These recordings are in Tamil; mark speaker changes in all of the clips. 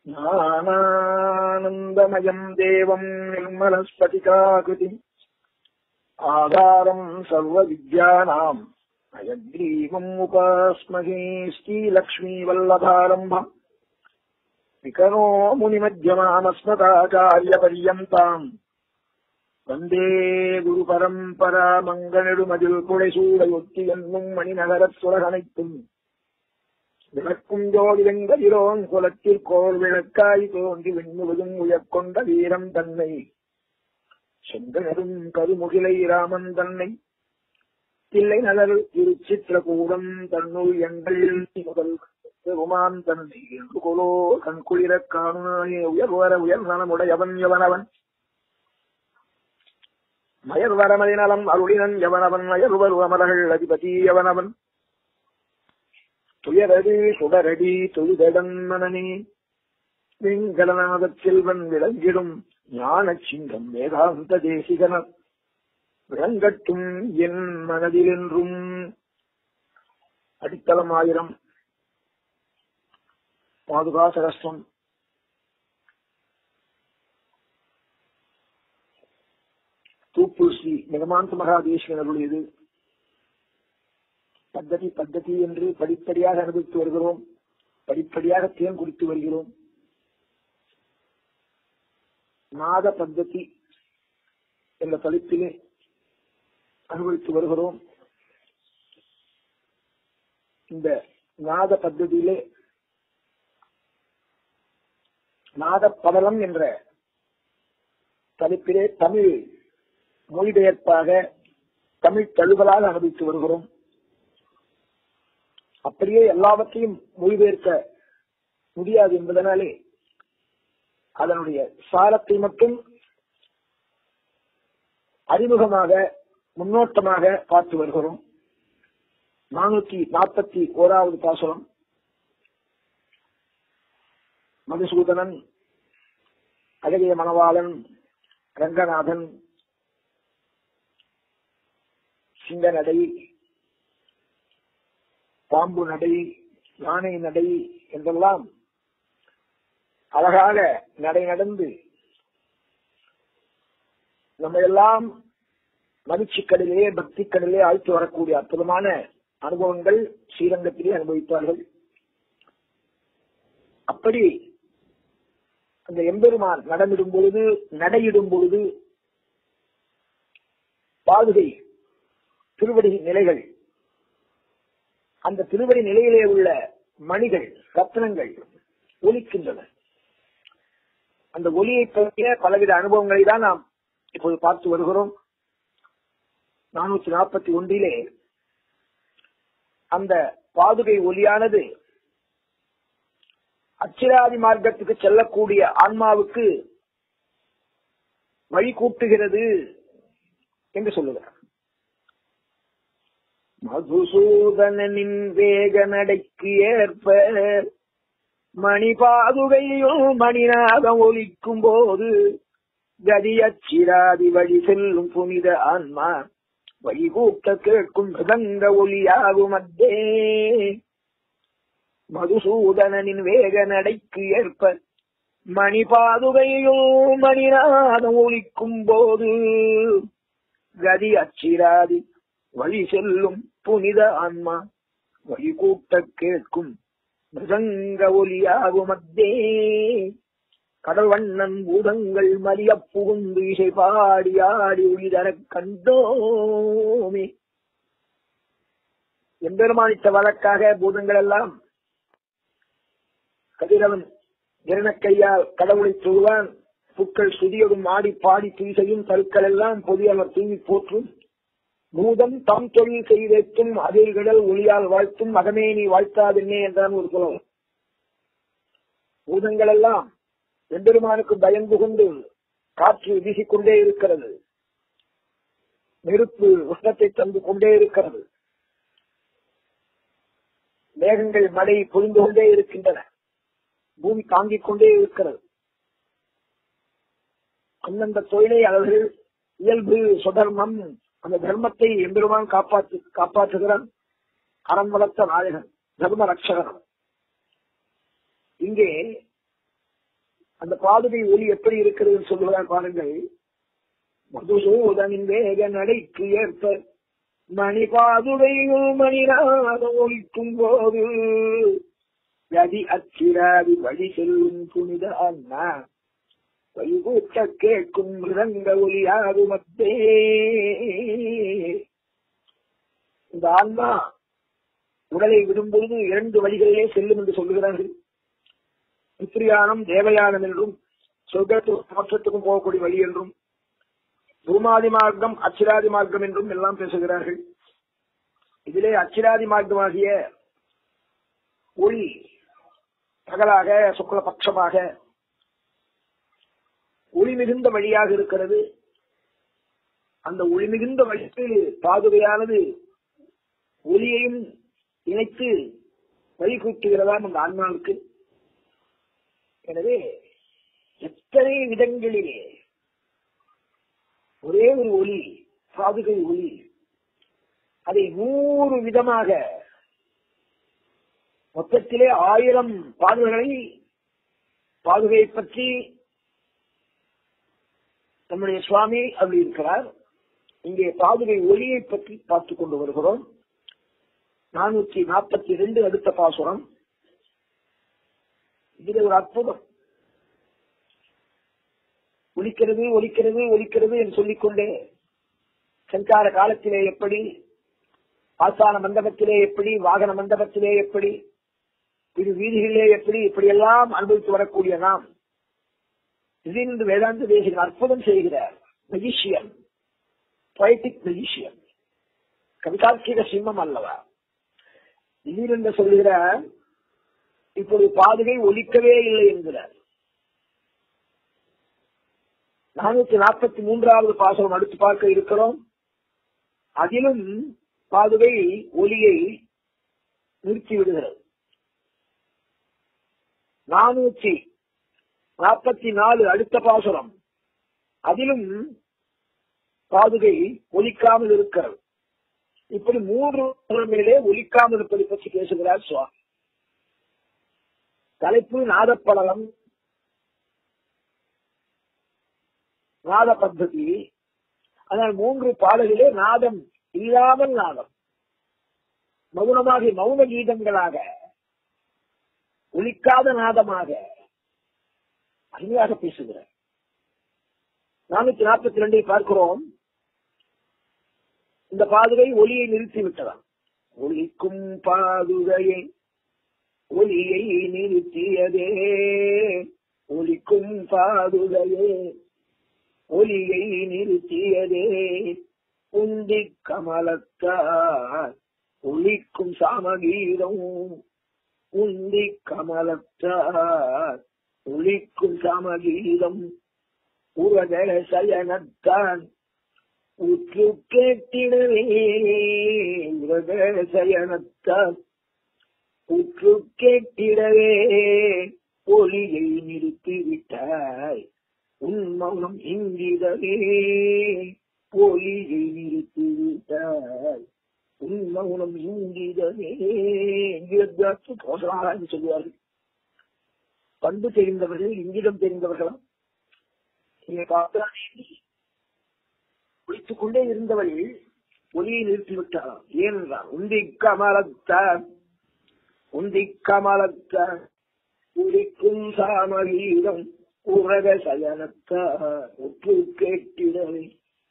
Speaker 1: ஞானானந்தமயம் தேவம் நிர்மலஸ்பட்டிகாகிருதி ஆதாரம் சர்வ வித்யானாம் அயக்ரீவம் உபாஸ்மகே ஸ்ரீலக்ஷ்மீ வல்லபாரம்பம் விகனோ முனிமத்தியமாமஸ்மதாச்சாரிய பரியந்தாம் வந்தே குரு பரம்பரா மங்கனெடுமதில் குடைசூடையொத்தி என்னும் மணிநகரத் சுரகனைத்தும் விளக்கும் ஜோதி வெங்கதிரோன் குலத்தில் கோர் விளக்காய் தோன்றி விண்ணுவதும் உயர்கொண்ட வீரம் தன்னை செங்கனரும் கருமுகிலை ராமன் தன்னை தில்லை நகர் திருச்சித்திரகூடம் தன்னுள் எங்கள் முதல் பெருமான் தன்னை கொலோ கண்குளிரக் காணுனாயே உயர்வர உயர் நலமுடையவன் எவனவன் மயர்வரமதி நலம் அருளினன் எவனவன் மயர்வர் அமரர்கள் அதிபதி எவனவன் துயரடி சுடரடி தொழுதடன் மனனே வெங்கடநாதச் செல்வன் விளங்கிடும் ஞான சிங்கம் வேதாந்த தேசிகன விளங்கட்டும் என் மனதிலென்றும் அடித்தளம் ஆயிரம் பாதுகா சகஸ்ரம் தூப்பூர் ஸ்ரீ நிகமாந்த மகாதேஸ்வரன் அருளியது பத்ததி பத்ததி என்று படிப்படியாக அனுபவித்து வருகிறோம் படிப்படியாக தேன் குடித்து வருகிறோம் நாத பத்ததி என்ற தலைப்பிலே அனுபவித்து வருகிறோம் இந்த நாத பத்ததியிலே நாத படலம் என்ற தலைப்பிலே தமிழ் மொழிபெயர்ப்பாக தமிழ் தழுவலாக அனுபவித்து வருகிறோம் அப்படியே எல்லாவற்றையும் மொழிபெயர்க்க முடியாது என்பதனாலே அதனுடைய சாரத்தை மட்டும் அறிமுகமாக முன்னோட்டமாக பார்த்து வருகிறோம் நானூத்தி நாற்பத்தி ஓராவது பாசனம் மதுசூதனன் அழகிய மணவாளன் ரங்கநாதன் சிங்க நடை பாம்பு நடை யானை நடை என்றெல்லாம் அழகாக நடை நடந்து நம்ம எல்லாம் மகிழ்ச்சி கடலிலே பக்தி கடலிலே ஆழ்த்து வரக்கூடிய அற்புதமான அனுபவங்கள் ஸ்ரீரங்கத்திலே அனுபவித்தார்கள் அப்படி அந்த எம்பெருமான் நடமிடும் பொழுது நடையிடும் பொழுது பாதுகை திருவடி நிலைகள் அந்த திருவடி நிலையிலே உள்ள மணிகள் ரத்னங்கள் ஒலிக்கின்றன அந்த ஒலியை பற்றிய பலவித அனுபவங்களை தான் நாம் இப்போது பார்த்து வருகிறோம் நானூற்றி நாற்பத்தி ஒன்றிலே அந்த பாதுகை ஒலியானது அச்சிராதி மார்க்கத்துக்கு செல்லக்கூடிய ஆன்மாவுக்கு வழி கூட்டுகிறது என்று சொல்லுகிறார் மதுசூதனின் வேக நடைக்கு ஏற்ப மணி பாதுகையும் மணிநாதம் ஒலிக்கும் போது கதியச்சிராதி வழி செல்லும் புனித ஆன்மா வழிகூட்ட கேட்கும் மிதங்க ஒலியாகும் அத்தே மதுசூதனின் வேக நடைக்கு ஏற்ப மணி பாதுகையும் மணிநாதம் ஒலிக்கும் போது கதி அச்சிராதி வழி செல்லும் புனித ஆன்மா வழி கூட்ட கேட்கும் மிருதங்க ஒலியாகும் அத்தே கடல் வண்ணன் பூதங்கள் மலிய புகுந்து இசை பாடி ஆடி ஒளிதரக் கண்டோமே எம்பெருமானித்த வழக்காக பூதங்கள் எல்லாம் கதிரவன் இரணக்கையால் கடவுளை சொல்வான் புக்கள் சுதியோடும் ஆடி பாடி தீசையும் கருக்கள் எல்லாம் பொது அவர் தூவி போற்றும் பூதம் தம் தொழில் செய்தேற்றும் அதிர்கடல் ஒளியால் வாழ்த்தும் மகமே நீ வாழ்த்தாதென்னே என்றான் ஒரு குலம் பூதங்கள் எல்லாம் எம்பெருமானுக்கு பயந்து கொண்டு காற்று வீசிக்கொண்டே இருக்கிறது நெருப்பு உஷ்ணத்தை தந்து கொண்டே இருக்கிறது மேகங்கள் மழை பொழிந்து கொண்டே இருக்கின்றன பூமி தாங்கிக் கொண்டே இருக்கிறது அந்தந்த தொழிலை அவர்கள் இயல்பு சுதர்மம் அந்த தர்மத்தை எம்பெருமான் காப்பாற்று காப்பாற்றுகிறான் அறம் வளர்த்த நாயகன் தர்ம ரட்சகன் இங்கே அந்த பாதுகை ஒளி எப்படி இருக்கிறது சொல்லுகிறார் பாருங்கள் மதுசூதனின் வேக நடைக்கு ஏற்ப மணி பாதுடைகள் மணிநாதம் ஒழிக்கும் போது யதி அச்சிராதி வழி செல்லும் புனித அண்ணா வைகூட்ட கேட்கும் மிருதங்க ஒலியாது மத்தே இந்த ஆன்மா உடலை விடும்பொழுது இரண்டு வழிகளிலே செல்லும் என்று சொல்லுகிறார்கள் பித்ரியானம் தேவயானம் என்றும் சொர்க்கத்துக்கும் மோட்சத்துக்கும் போகக்கூடிய வழி என்றும் பூமாதி மார்க்கம் அச்சிராதி மார்க்கம் என்றும் எல்லாம் பேசுகிறார்கள் இதிலே அச்சிராதி மார்க்கமாகிய ஒளி பகலாக சுக்லபட்சமாக ஒளி மிகுந்த வழியாக இருக்கிறது அந்த ஒளி மிகுந்த வழிக்கு பாதுகையானது ஒளியையும் இணைத்து வழி கூட்டுகிறதாம் அந்த ஆன்மாவுக்கு எனவே எத்தனை விதங்களிலே ஒரே ஒரு ஒளி பாதுகை ஒளி அதை நூறு விதமாக மொத்தத்திலே ஆயிரம் பாதுகளை பாதுகையை பற்றி நம்முடைய சுவாமி அப்படி இருக்கிறார் இங்கே பாதுகை ஒளியை பற்றி பார்த்துக் கொண்டு வருகிறோம் நானூற்றி நாற்பத்தி ரெண்டு அடுத்த பாசுரம் இதுல ஒரு அற்புதம் ஒலிக்கிறது ஒலிக்கிறது ஒலிக்கிறது என்று சொல்லிக்கொண்டே சஞ்சார காலத்திலே எப்படி ஆசான மண்டபத்திலே எப்படி வாகன மண்டபத்திலே எப்படி இரு வீதிகளிலே எப்படி இப்படியெல்லாம் அனுபவித்து வரக்கூடிய நாம் திடீரென்று வேதாந்த தேசிகன் அற்புதம் செய்கிறார் மெஜிஷியன் பொயட்டிக் மெஜிஷியன் கவிதார்க்கிக சிம்மம் அல்லவா திடீரென்று சொல்லுகிறார் இப்பொழுது பாதுகை ஒலிக்கவே இல்லை என்கிறார் நானூத்தி நாற்பத்தி மூன்றாவது பாசனம் அடுத்து பார்க்க இருக்கிறோம் அதிலும் பாதுகை ஒலியை நிறுத்தி விடுகிறது நானூற்றி நாற்பத்தி நாலு அடுத்த பாசுரம் அதிலும் பாதுகை ஒலிக்காமல் இருக்கிறது இப்படி மூன்று மேலே ஒலிக்காமல் இருப்பதை பற்றி பேசுகிறார் சுவாமி தலைப்பு நாதப்படலம் நாத பద్ధதி ஆனால் மூன்று பாடலிலே நாதம் இல்லாமல் நாதம் மௌனமாக மௌன கீதங்களாக ஒலிக்காத நாதமாக அருமையாக பேசுகிறார் நானூத்தி நாற்பத்தி ரெண்டை பார்க்கிறோம் இந்த பாதுகை ஒலியை நிறுத்தி விட்டதாம் ஒலிக்கும் பாதுகையை ஒலியை நிறுத்தியதே ஒலிக்கும் பாதுகையே ஒலியை நிறுத்தியதே உந்தி கமலத்தார் ஒலிக்கும் சாமகீதம் உந்தி கமலத்தார் ஒலிக்கும் சாமகீதம் உரக சயனத்தான் உற்று கேட்டிடவே உரக சயனத்தான் உற்று கேட்டிடவே ஒலியை நிறுத்திவிட்டாய் உன் மௌனம் இங்கிடவே ஒலியை நிறுத்திவிட்டாய் உன் மௌனம் இங்கிடவே இங்கிடத்து போசலாக சொல்லுவார்கள் பண்பு தெரிந்தவர்கள் இங்கிடம் தெரிந்தவர்களாம் நீங்க பார்த்தீங்க குளித்துக் கொண்டே இருந்தவள் ஒலியை நிறுத்திவிட்டாராம் ஏனென்றால் உந்தி கமலத்தான் உந்தி கமலத்தான் குடிக்கும் சாமகீதம் உரக சயனத்தார் ஒப்பு கேட்டிடவே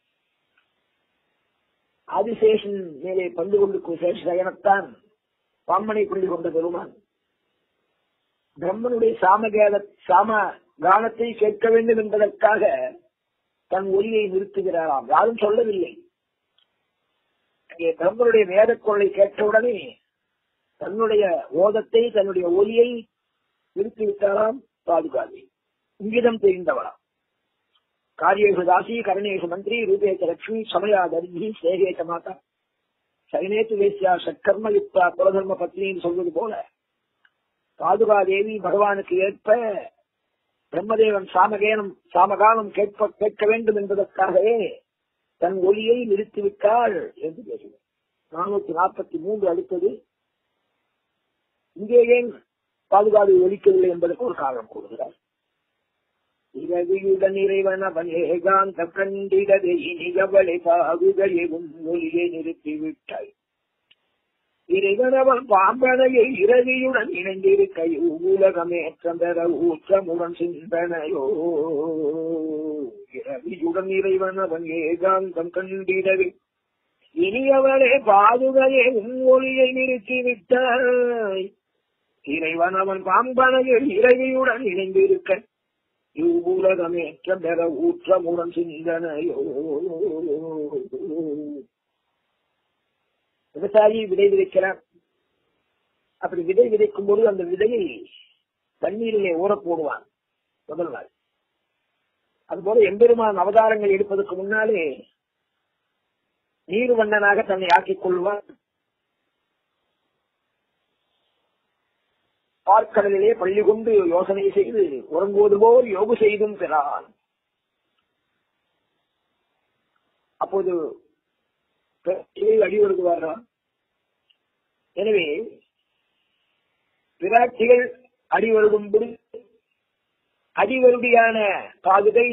Speaker 1: ஆதிசேஷன் மேலே பந்து கொண்டிருக்கும் சேஷ சயனத்தான் பாம்பனை கொண்டு கொண்ட பெருமான் பிரம்மனுடைய சாமகேத சாம கானத்தை கேட்க வேண்டும் என்பதற்காக தன் ஒலியை நிறுத்துகிறாராம் யாரும் சொல்லவில்லை அங்கே பிரம்மனுடைய வேத கொள்ளை கேட்டவுடனே தன்னுடைய ஓதத்தை தன்னுடைய ஒலியை நிறுத்திவிட்டாராம் பாதுகாதி இங்கிதம் தெரிந்தவளாம் காரியேஷு தாசி கரணேஷு மந்திரி ரூபேச்ச லட்சுமி சமயா தர்மி சேகேச்ச மாதா சைனேத்து வேசியா சட்கர்ம யுக்தா குலதர்ம பத்னின்னு சொல்வது போல பாதுகாதேவி பகவானுக்கு ஏற்ப பிரம்மதேவன் சாமகேனம் சாமகானம் கேட்ப கேட்க வேண்டும் என்பதற்காகவே தன் ஒளியை நிறுத்திவிட்டாள் என்று பேசுகிறார் நானூத்தி நாற்பத்தி மூன்று அடுத்தது இங்கே ஏன் பாதுகாப்பு ஒலிக்கவில்லை என்பதற்கு ஒரு காரணம் கூறுகிறார் இரவியுடன் இறைவன் அவன் ஏகாந்த கண்டிடதை இனியவளை பாகுகையும் மொழியை நிறுத்திவிட்டாய் இறைவன் அவன் பாம்பனையை இரவியுடன் இணைந்திருக்க உலகமேற்றம் பெற ஊற்றமுடன் சிந்தனையோ இரவியுடன் இறைவன் அவன் ஏகாந்தம் கண்டிடவே இனியவளே பாதுகையே உன் ஒளியை நிறுத்திவிட்டாய் இறைவன் அவன் பாம்பனையில் இறைவியுடன் இணைந்திருக்க இவ்வுலகமேற்றம் பெற ஊற்றமுடன் சிந்தனையோ விவசாயி விதை விதைக்கிறார் அப்படி விதை விதைக்கும் போது அந்த விதையை தண்ணீரிலே ஊற போடுவான் முதல் நாள் அதுபோல எம்பெருமான் அவதாரங்கள் எடுப்பதற்கு முன்னாலே நீர் வண்ணனாக தன்னை ஆக்கிக் கொள்வான் பார்க்கடலிலே பள்ளி கொண்டு யோசனை செய்து உறங்குவது போல் யோகு செய்தும் பெறான் அப்போது அடிவருகுவாராம் எனவே பிராட்சிகள் அடிவருடும்படி அடிவருடியான பாதுகை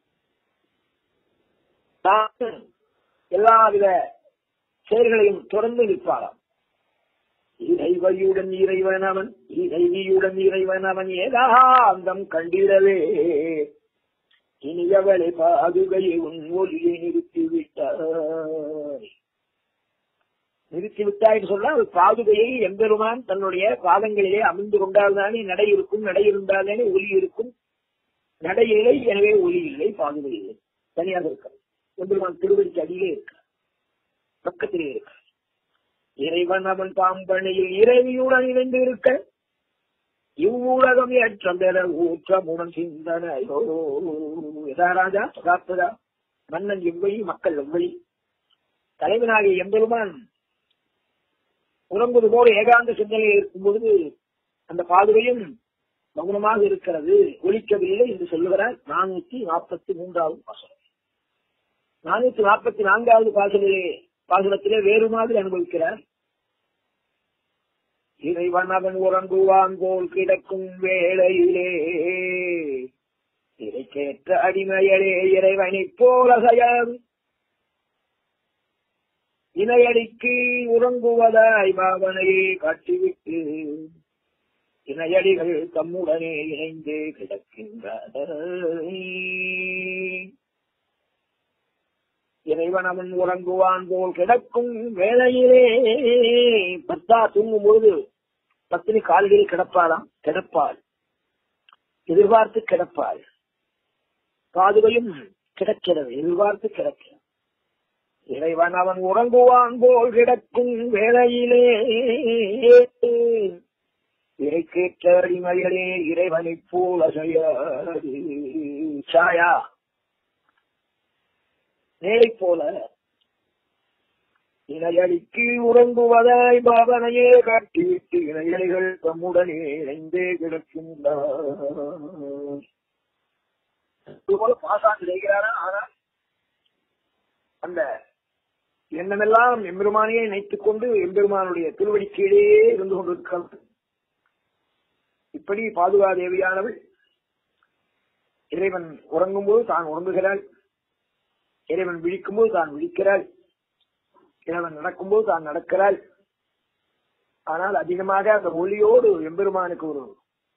Speaker 1: தான் எல்லாவித செயல்களையும் தொடர்ந்து நிற்பாராம் இறைவையுடன் இறைவன் அவன் இறைவியுடன் இறைவன் அவன் ஏதாந்தம் கண்டிடவே இனியவளை பாதுகையை உன் ஒளியை நிறுத்திவிட்டாய் நிறுத்திவிட்டாய் சொன்னால் பாதுகையை எம்பெருமான் தன்னுடைய பாதங்களிலே அமர்ந்து கொண்டால்தானே நடை இருக்கும் நடை இருந்தால்தானே ஒலி இருக்கும் நடை இல்லை எனவே ஒலி இல்லை பாதுகை இல்லை தனியாக இருக்கிறது எம்பெருமான் திருவடிக்கு அடியிலே இருக்க பக்கத்திலே இருக்க இறைவன் அவன் பாம்பனையில் இறைவியுடன் இணைந்து இருக்க இவ்வுலகம் ஏற்றம் பெற ஊற்றமுடன் சிந்தனையோ எதா ராஜா சகாப்ததா மன்னன் எவ்வழி மக்கள் எவ்வழி தலைவனாகிய எம்பெருமான் உறங்குவது போல ஏகாந்த சிந்தனையில் இருக்கும் பொழுது அந்த பாதுகையும் மௌனமாக இருக்கிறது ஒழிக்கவில்லை என்று சொல்லுகிறார் நானூத்தி நாற்பத்தி மூன்றாவது பாசனம் நானூத்தி நாற்பத்தி நான்காவது பாசனிலே பாசனத்திலே வேறு மாதிரி அனுபவிக்கிறார் இறைவன் அவன் உறங்குவான் போல் கிடக்கும் வேளையிலே இறைக்கேற்ற அடிமையலே இறைவனைப் போல செயல் இணையடிக்கு உறங்குவதாய் பாவனையை காட்டிவிட்டு இணையடிகள் தம்முடனே இணைந்து கிடக்கின்றன இறைவன் அவன் உறங்குவான் போல் கிடக்கும் வேளையிலே பத்தா தூங்கும் பொழுது பத்தினி கால்களில் கிடப்பாளாம் கிடப்பாள் எதிர்பார்த்து கிடப்பாள் பாதுகையும் கிடக்கிறது எதிர்பார்த்து கிடக்கிறது இறைவன் அவன் உறங்குவான் போல் கிடக்கும் வேளையிலே இறைக்கேற்ற அடிமைகளே இறைவனைப் போல செய்யாது சாயா நேரை போல இணையடிக்கு உறங்குவதாய் பாவனையே காட்டிவிட்டு இணையடிகள் தம்முடனே இணைந்தே கிடக்கின்றன போல பாசாங்கு செய்கிறாரா ஆனால் அந்த எண்ணமெல்லாம் எம்பெருமானையே நினைத்துக் கொண்டு எம்பெருமானுடைய திருவடி கீழே இருந்து கொண்டிருக்கிறது இப்படி பாதுகா தேவியானவள் இறைவன் உறங்கும்போது தான் உறங்குகிறாள் இறைவன் விழிக்கும்போது தான் விழிக்கிறாள் இறைவன் நடக்கும்போது தான் நடக்கிறாள் ஆனால் அதிகமாக அந்த ஒளியோடு எம்பெருமானுக்கு ஒரு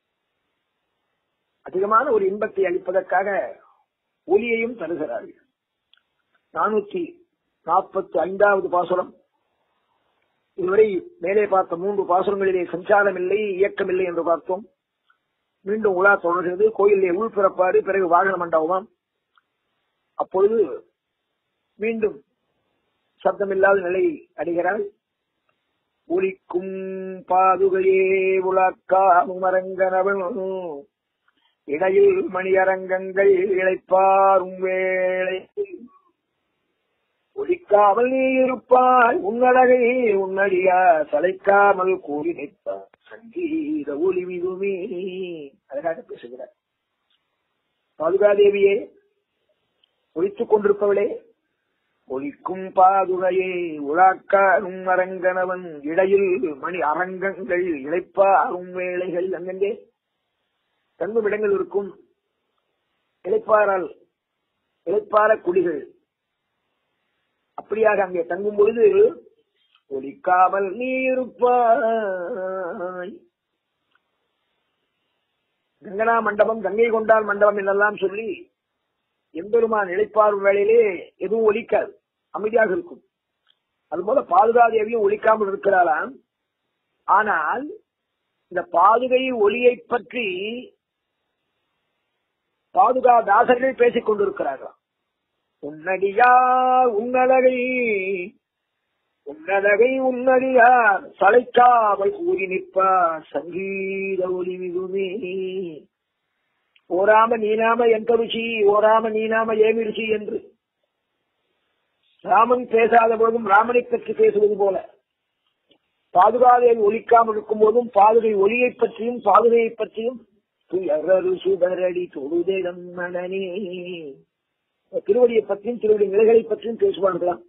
Speaker 1: அதிகமான ஒரு இன்பத்தை அளிப்பதற்காக ஒளியையும் தருகிறாள் நானூத்தி நாற்பத்தி ஐந்தாவது பாசுரம் இதுவரை மேலே பார்த்த மூன்று பாசுரங்களிலே சஞ்சாரம் இல்லை இயக்கம் இல்லை என்று பார்த்தோம் மீண்டும் உலா தொடர்கிறது கோயிலே உள்பிறப்பாடு பிறகு வாகன மண்டபமாம் அப்பொழுது மீண்டும் சப்தமில்லாத நிலை அடைகிறாள் ஒலிக்கும் பாதுகையே உலாக்காமும் அரங்கனவன் இடையில் மணியரங்கங்கள் இழைப்பாரும் வேளை ஒழிக்காமல் நீ இருப்பாய் உன்னழகை உன்னடியா சளைக்காமல் கூறி நிற்பார் சங்கீத ஒளி மிகுமே அழகாக பேசுகிறார் பாதுகாதேவியே ஒழித்துக் கொண்டிருப்பவளே ஒழிக்கும் பாதுகையே உழாக்காரும் அரங்கனவன் இடையில் மணி அரங்கங்கள் இழைப்பாரும் வேளைகள் அங்கங்கே தங்கும் இடங்கள் இருக்கும் இளைப்பாறல் இளைப்பாற குடிகள் அப்படியாக அங்கே தங்கும் பொழுது ஒலிக்காமல் நீ இருப்பாய் கங்கனா மண்டபம் கங்கை கொண்டால் மண்டபம் என்றெல்லாம் சொல்லி எம்பெருமான் இழைப்பார் வேளையிலே எதுவும் ஒலிக்காது அமைதியாக இருக்கும் அதுபோல பாதுகாதேவியும் ஒலிக்காமல் இருக்கிறாளாம் ஆனால் இந்த பாதுகை ஒளியை பற்றி பாதுகா தாசர்கள் பேசிக் கொண்டிருக்கிறார்களாம் உன்னடியா உன்னழகை உன்னழகை உன்னடியார் சளைக்காமல் கூறி நிற்பார் சங்கீத ஒளி மிகுமே ஓராம நீனாம எந்த ருச்சி ஓராம நீனாம ஏமி ருச்சி என்று ராமன் பேசாத போதும் ராமனை பற்றி பேசுவது போல பாதுகாதை ஒலிக்காமல் இருக்கும் போதும் பாதுகை ஒளியை பற்றியும் பாதுகையை பற்றியும் துயரரு சுடரடி தொழுதேடம் மனனே திருவடியை பற்றியும் திருவடி நிலைகளை பற்றியும் பேசுவார்களாம்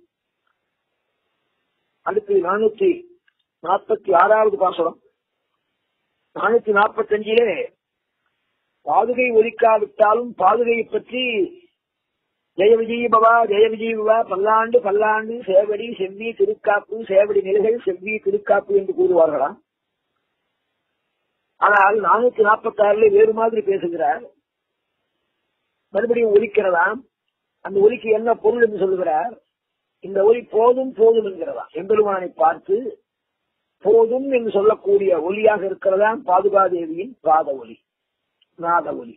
Speaker 1: அடுத்து நானூத்தி நாற்பத்தி ஆறாவது பாசனம் நானூத்தி நாற்பத்தி அஞ்சிலே பாதுகை ஒலிக்காவிட்டாலும் பாதுகையை பற்றி ஜெய விஜய பவா ஜெய விஜய பவா பல்லாண்டு பல்லாண்டு சேவடி செவ்வி திருக்காப்பு சேவடி நிலைகள் செவ்வி திருக்காப்பு என்று கூறுவார்களாம் ஆனால் நானூத்தி நாற்பத்தி ஆறுல வேறு மாதிரி பேசுகிறார் மறுபடியும் ஒலிக்கிறதாம் அந்த ஒலிக்கு என்ன பொருள் என்று சொல்லுகிறார் இந்த ஒலி போதும் போதும் என்கிறதா எம்பெருமானை பார்த்து போதும் என்று சொல்லக்கூடிய ஒலியாக இருக்கிறதா பாதுகாதேவியின் பாத ஒலி நாத ஒலி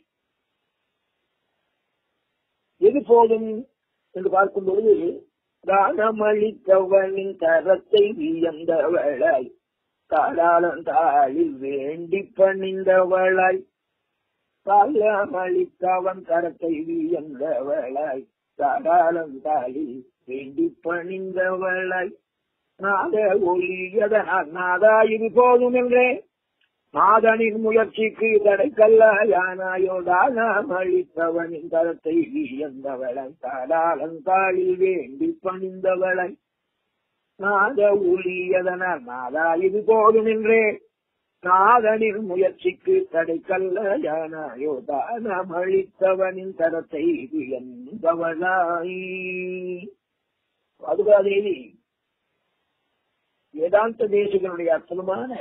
Speaker 1: எது போதும் என்று பார்க்கும் பொழுது தானமளித்தவனின் தரத்தை வியந்தவளாய் தாளாளந்தாளில் வேண்டி பணிந்தவளாய் தாளமளித்தவன் தரத்தை வியந்தவளாய் தாளாளந்தாளில் வேண்டி பணிந்தவளாய் நாத ஒளியதனால் நாதா இது போதும் என்றே நாதனின் முயற்சிக்கு தடைக்கல்ல யானாயோடானாம் அளித்தவனின் தரத்தை வியந்தவளை தாடாளந்தாளில் வேண்டி பணிந்தவளை நாத ஒளியதனால் நாதா இது போதும் என்றே நாதனின் முயற்சிக்கு தடைக்கல்ல யானாயோடானாம் அளித்தவனின் தரத்தை வியந்தவளாய் பாதுகாதேவி வேதாந்த தேசிகளுடைய அற்புதமான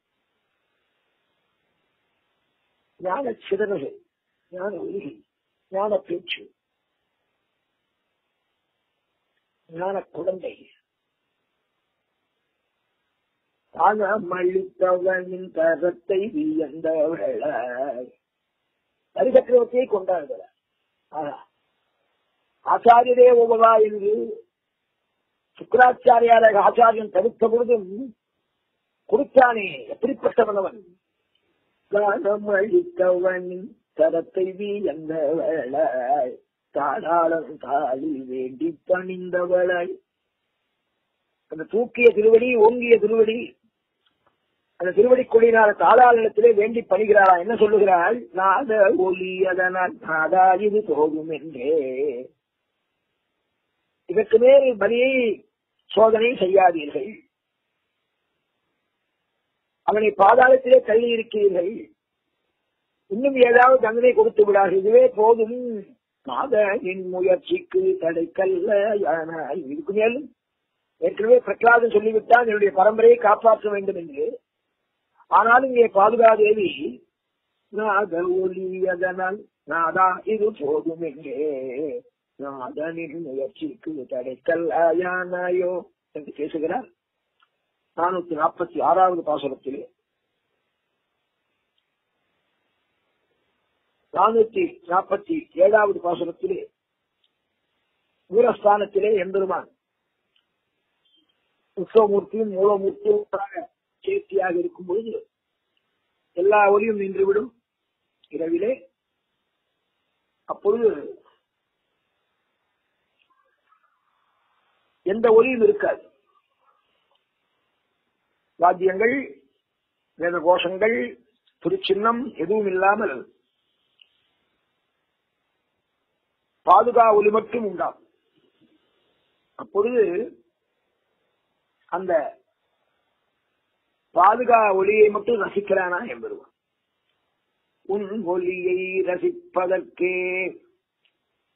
Speaker 1: ஞான சிதறல்கள் ஞான ஒலிகள் ஞான பேச்சு ஞான குழந்தை மல்லித்தவனின் கரத்தை வியந்தவளாய் ஹரிசக்கரவர்த்தியை கொண்டாடுகிறார் ஆச்சாரியரே உபவா என்று சுக்கராச்சாரியார ஆச்சாரியன் தடுத்த பொழுதும் கொடுத்தானே எப்படிப்பட்டவனவன் கானம் அழித்தவனின் தரத்தை வியந்தவளாய் தாடாளம் தாளி வேண்டி பணிந்தவளாய் அந்த தூக்கிய திருவடி ஓங்கிய திருவடி அந்த திருவடி கொடியினால தாளாளத்திலே வேண்டி பணிகிறாளா என்ன சொல்லுகிறாள் நாத ஒலி அதனால் நாதா இது போகும் என்றே இதற்கு மேல் பலியை சோதனை செய்யாதீர்கள் அவனை பாதாளத்திலே தள்ளி இருக்கிறீர்கள் இன்னும் ஏதாவது தண்டனை கொடுத்து விடார்கள் இதுவே போதும் மாதனின் முயற்சிக்கு தடைக்கல்ல யானாய் இதுக்கு மேலும் ஏற்கனவே பிரகலாதன் சொல்லிவிட்டான் என்னுடைய பரம்பரையை காப்பாற்ற வேண்டும் என்று ஆனாலும் இங்கே பாதுகாதேவி நாத ஒலி அதனால் நாதா இது போதும் எங்கே நாதனின் முயற்சிக்கு தடைக்கல்ல யானாயோ என்று பேசுகிறார் நானூத்தி நாற்பத்தி ஆறாவது பாசுரத்திலே நானூத்தி நாற்பத்தி ஏழாவது பாசுரத்திலே வீரஸ்தானத்திலே எம்பெருமான் உற்சவமூர்த்தியும் மூலமூர்த்தியும் சேர்த்தியாக இருக்கும் பொழுது எல்லா ஒலியும் நின்றுவிடும் இரவிலே அப்பொழுது எந்த ஒலியும் இருக்காது வாத்தியங்கள் வேத கோஷங்கள் திருச்சின்னம் எதுவும் இல்லாமல் பாதுகா ஒலி மட்டும் உண்டாம் அப்பொழுது அந்த பாதுகா ஒளியை மட்டும் ரசிக்கிறானா என்பதுவான் உன் ஒலியை ரசிப்பதற்கே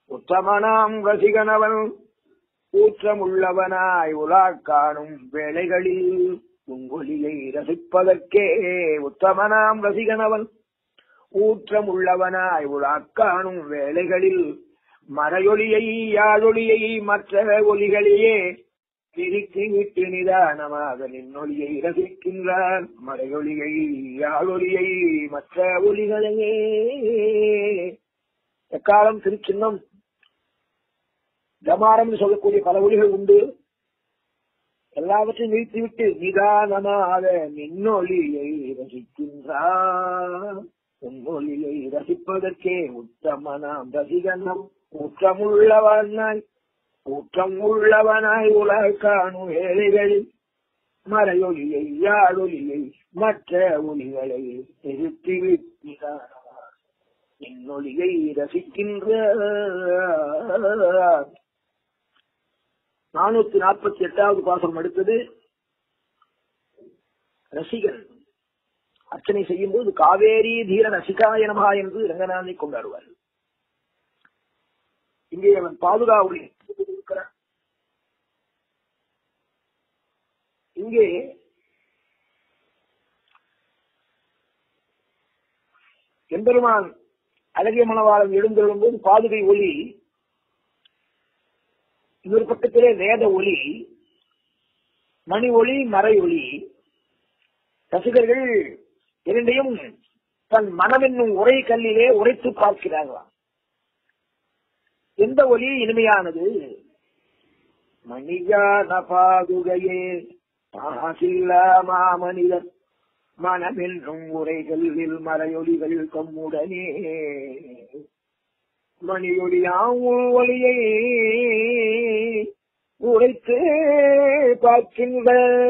Speaker 1: உத்தமனாம் ரசிகனவன் ஊற்றமுள்ளவனாய் உலா காணும் வேளைகளில் உங்கொலியை ரசிப்பதற்கே உத்தமனாம் ரசிகனவன் ஊற்றமுள்ளவனாய் உலா காணும் வேளைகளில் மறையொலியை யாழொலியை மற்ற ஒலிகளையே பிரித்து விட்டு நிதானமாக நின்னொலியை ரசிக்கின்றான் மறையொலியை யாழொலியை மற்ற ஒலிகளையே எக்காலம் திருச்சின்னம் ஜமாரம் சொல்லக்கூடிய பல ஒலிகள் உண்டு எல்லாவற்றையும் நிறுத்திவிட்டு நிதானமாக நின்னொலியை ரசிக்கின்றான் உன்னொலியை ரசிப்பதற்கே உத்தமனாம் ரசிகனம் ஊற்றமுள்ளவனாய் ஊற்றம் உள்ளவனாய் உலக காணும் வேலைகளில் மறையொலியை யாழொலியை மற்ற ஒலிகளை நிறுத்திவிட்டார் என்னொலியை ரசிக்கின்ற நானூத்தி நாற்பத்தி எட்டாவது பாசனம் அடுத்தது ரசிகன் அர்ச்சனை செய்யும் போது காவேரி தீர ரசிகாய நமகா என்று ரங்கநாதனை கொண்டாடுவார் இங்கே அவன் பாதுகாவலி இருக்கிறான் இங்கே எம்பெருமான் அழகிய மணவாளன் எழுந்தெழும் போது பாதுகை ஒளி இன்னொரு பக்கத்திலே வேத ஒளி மணி ஒளி மறை ஒளி ரசிகர்கள் இரண்டையும் தன் மனம் என்னும் உரை கல்லிலே உரைத்து பார்க்கிறார்களாம் எந்த ஒலி இனிமையானது மணியான பாதுகையே மாசில்லா மாமனிதர் மனமென்றும் உரைகளில் மறையொலிகள் கொம்முடனே மணியொலியாம் ஒளியை உரைத்து பார்க்கின்ற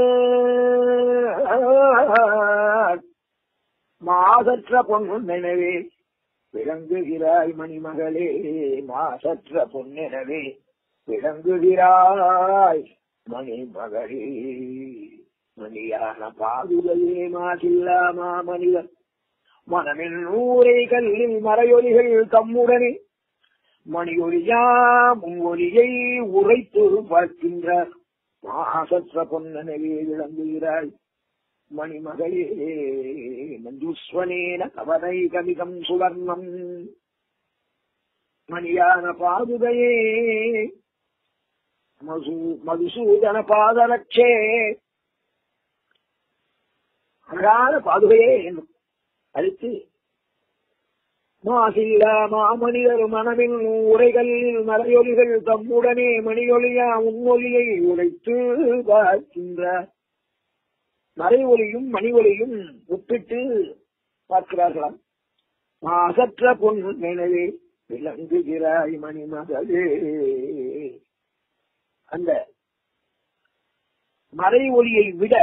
Speaker 1: மாசற்ற பொண்ணு நினைவே விளங்குகிறாய் மணிமகளே மாசற்ற பொன்னெனவே விளங்குகிறாய் மணிமகளே மணியான பாதுகையே மாசில்லா மாமனிதன் மனமில் நூரை கல்லில் மறையொலிகள் தம்முடனே மணியொலியாம் ஒலியை உரைத்து பார்க்கின்றார் மாசற்ற பொன்னனவே விளங்குகிறாய் மணிமகளே மஞ்சுஸ்வனேன கவனை கமிதம் சுவர்ணம் மணியான பாதுகையே மசு மதுசூதன பாதரட்சே அழகான பாதுகையே என்னும் அடுத்து மாசில்லா மாமனிதர் மனமில் உரைகளில் மலையொலிகள் தம்முடனே மணியொலியா உன்னொலியை உரைத்து பார்க்கின்றார் மறை ஒலியும் மணி ஒலியும் ஒப்பிட்டு பார்க்கிறார்களாம் மாசற்ற பொன் எனவே விளங்குகிறாய் மணிமகளே அந்த மறை ஒலியை விட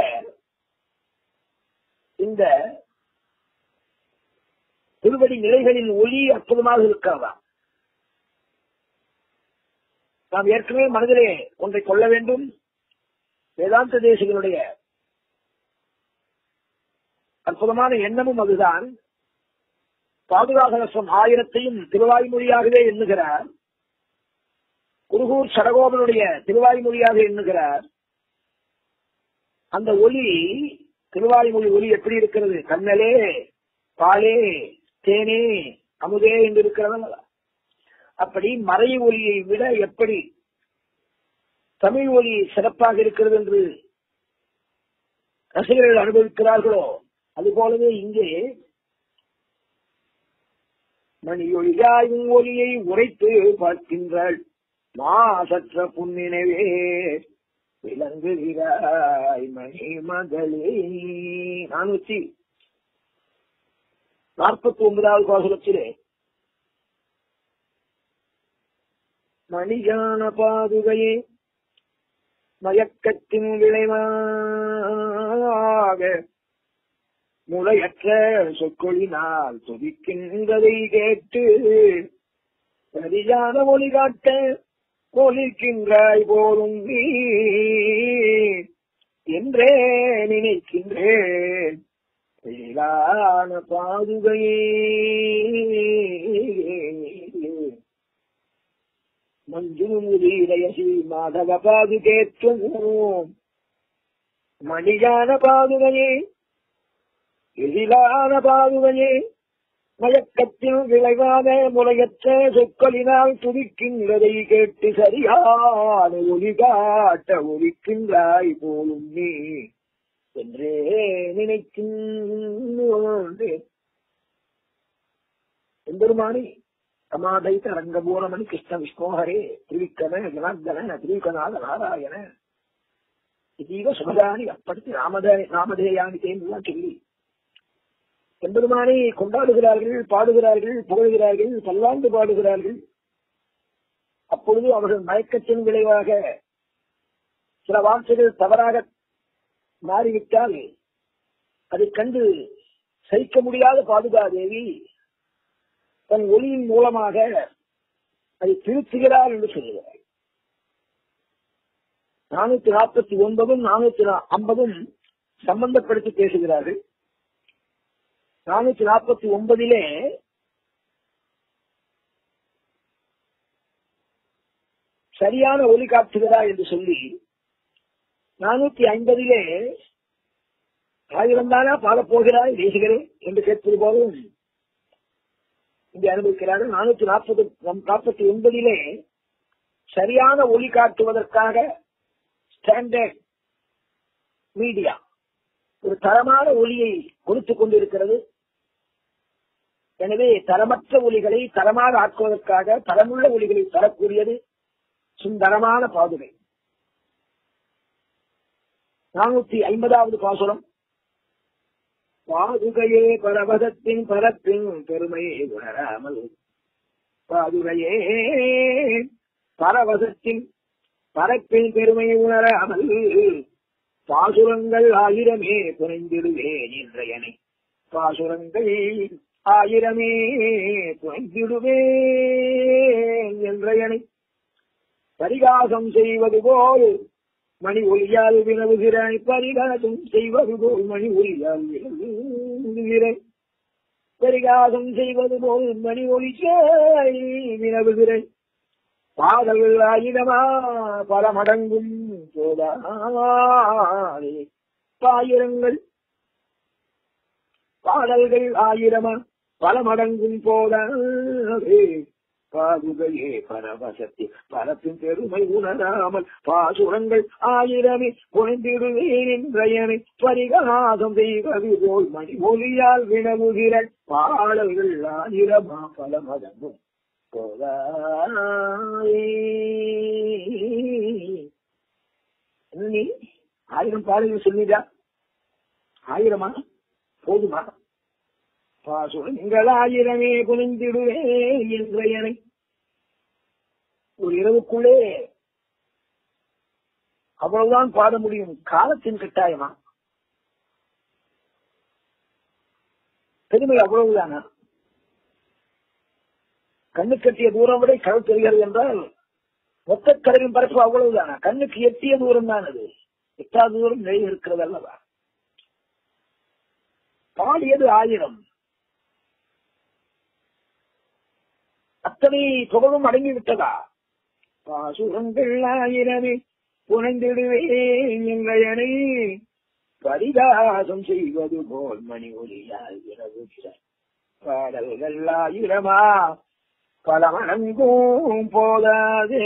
Speaker 1: இந்த திருவடி நிலைகளின் ஒளி அற்புதமாக இருக்கிறதா நாம் ஏற்கனவே மனதிலே ஒன்றை கொள்ள வேண்டும் வேதாந்த தேசிகளுடைய அற்புதமான எண்ணமும் அதுதான் பாதுகாகரசம் ஆயிரத்தையும் திருவாய்மொழியாகவே எண்ணுகிறார் குருகூர் சடகோபனுடைய திருவாய்மொழியாக எண்ணுகிறார் அந்த ஒலி திருவாய்மொழி ஒலி எப்படி இருக்கிறது கண்ணலே பாலே தேனே அமுதே என்று இருக்கிறதல்ல அப்படி மறை ஒலியை விட எப்படி தமிழ் ஒலி சிறப்பாக இருக்கிறது என்று ரசிகர்கள் அனுபவிக்கிறார்களோ அதுபோலவே இங்கே மணியொலியாய் ஒலியை உரைத்து பார்க்கின்றாள் மாசற்ற புன்னினவே விளங்குகிறாய் மணி மகளே நானூற்றி நாற்பத்தி ஒன்பதாவது பாசுரத்திலே மணியான பாதுகையே மயக்கத்தின் விளைவாக முளையற்ற சொற்கொழினால் துதிக்கின்றதை கேட்டு சரியான மொழி காட்ட கொலிக்கின்றாய் போலும் நீ என்றே நினைக்கின்றேன் மேலான பாதுகையே மஞ்சுமுதீரயசி மாதவ பாதுகேற்றும் மணியான பாதுகையே எதிலான பாதுகையே மயக்கத்தில் விளைவான முறையற்ற சொற்களினால் துடிக்கின்றதை கேட்டு சரியான ஒளி காட்ட ஒலிக்கின்றாய் போலும் நீ என்றே நினைக்கின்றேன் எம்பெருமானி சமாதைத்த ரங்கபூரமணி கிருஷ்ண விஷ்ணோஹரே திரிவிக்கம ஜனார்தன திரிவிகநாத நாராயண இதீவ சுமதானி அப்படித்து ராமதே ராமதேயானி தேன்லாம் சொல்லி எம்பெருமானை கொண்டாடுகிறார்கள் பாடுகிறார்கள் புகழ்கிறார்கள் பல்லாண்டு பாடுகிறார்கள் அப்பொழுது அவர்கள் மயக்கத்தின் விளைவாக சில வார்த்தைகள் தவறாக மாறிவிட்டால் அதை கண்டு சகிக்க முடியாத பாதுகாதேவி தன் ஒளியின் மூலமாக அதை திருத்துகிறார் என்று சொல்லுகிறார் நானூத்தி நாற்பத்தி ஒன்பதும் நானூத்தி ஐம்பதும் சம்பந்தப்படுத்தி பேசுகிறார்கள் நானூத்தி நாற்பத்தி ஒன்பதிலே சரியான ஒளி காட்டுகிறா என்று சொல்லி நானூத்தி ஐம்பதிலே ஆயிரம் தானா பாடப்போகிறாய் தேசிகரே என்று கேட்பது போலும் இங்கே அனுபவிக்கிறார்கள் நானூத்தி நாற்பது நாற்பத்தி ஒன்பதிலே சரியான ஒளி காட்டுவதற்காக ஸ்டாண்டர்ட் மீடியா ஒரு தரமான ஒளியை கொடுத்துக் கொண்டிருக்கிறது எனவே தரமற்ற ஒளிகளை தரமாக ஆக்குவதற்காக தரமுள்ள ஒளிகளை தரக்கூடியது சுந்தரமான பாதுகை நானூத்தி ஐம்பதாவது பாசுரம் பாதுகையே பரவதத்தின் பரப்பின் பெருமையை உணராமல் பாதுகையே பரவசத்தின் பரப்பின் பெருமையை உணராமல் பாசுரங்கள் ஆயிரமே புனைந்திடுவேன் இன்றையனை பாசுரங்கள் ஆயிரமே புனைந்திடுவேன் என்றயனை பரிகாசம் செய்வது போல் மணி ஒளியால் வினவுகிறாய் பரிகாசம் செய்வது போல் மணி ஒளியால் வினவுகிறாய் பரிகாசம் செய்வது போல் மணி ஒளியாய் வினவுகிறாய் பாடல்கள் ஆயிரமா பல மடங்கும் போதாதே பாயிரங்கள் பாடல்கள் ஆயிரமா பல மடங்கும் போதாதே பாதுகையே பரவசத்தி பரப்பின் பெருமை உணராமல் பாசுரங்கள் ஆயிரமே குறைந்திடுவேன் என்றயனை பரிகாசம் செய்வது போல் மணி ஒளியால் வினவுகிற பாடல்கள் ஆயிரமா பல மடங்கும் நீ ஆயிரம் பாடல்கள் சொல்லிடா ஆயிரமா போதுமா பாசுரங்கள் ஆயிரமே புனிந்திடுவே என்றனை ஒரு இரவுக்குள்ளே அவ்வளவுதான் பாட முடியும் காலத்தின் கட்டாயமா பெருமை அவ்வளவுதானா கண்ணு கட்டிய தூரம் விட கடல் தெரிகிறது என்றால் மொத்த கடலின் பரப்பு அவ்வளவுதானா கண்ணுக்கு எட்டிய தூரம் தான் அது எட்டாவது தூரம் நிலை இருக்கிறது அல்லவா பாடியது ஆயிரம் அத்தனை புகழும் அடங்கி விட்டதா பாசுரங்கள் ஆயிரமே புனைந்திடுவேன் எங்களை பரிகாசம் செய்வது போல் மணி ஒளியால் இரவுகிறார் பாடல்கள் ஆயிரமா பல மடங்கும் போதாதே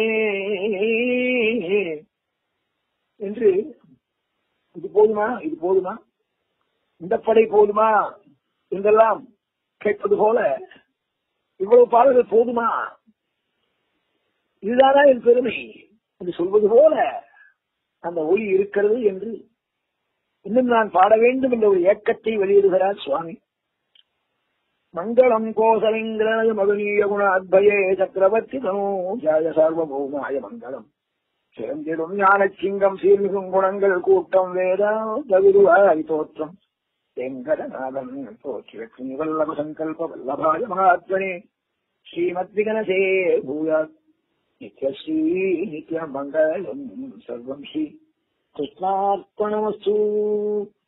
Speaker 1: என்று இது போதுமா இது போதுமா இந்த படை போதுமா என்றெல்லாம் கேட்பது போல இவ்வளவு பாடல்கள் போதுமா இதுதானா என் பெருமை என்று சொல்வது போல அந்த ஒளி இருக்கிறது என்று இன்னும் நான் பாட வேண்டும் என்ற ஒரு ஏக்கத்தை வெளியிடுகிறார் சுவாமி மங்களம் கோசலிங்கராய மகனீய குண அத்பயே சக்கரவர்த்தி தனோஜாய சார்வபௌமாய மங்களம் சிறந்திடும் ஞான சிங்கம் சீர்மிகும் குணங்கள் கூட்டம் வேதா தகுருவாய் தோற்றம் வெங்கடநாதன் போற்றி லட்சுமி வல்லப சங்கல்ப வல்லபாய மகாத்மனே ஸ்ரீமத் விகனசே பூயாத் நித்யஸ்ரீ நித்ய மங்களம் சர்வம் ஸ்ரீ கிருஷ்ணார்ப்பணமஸ்து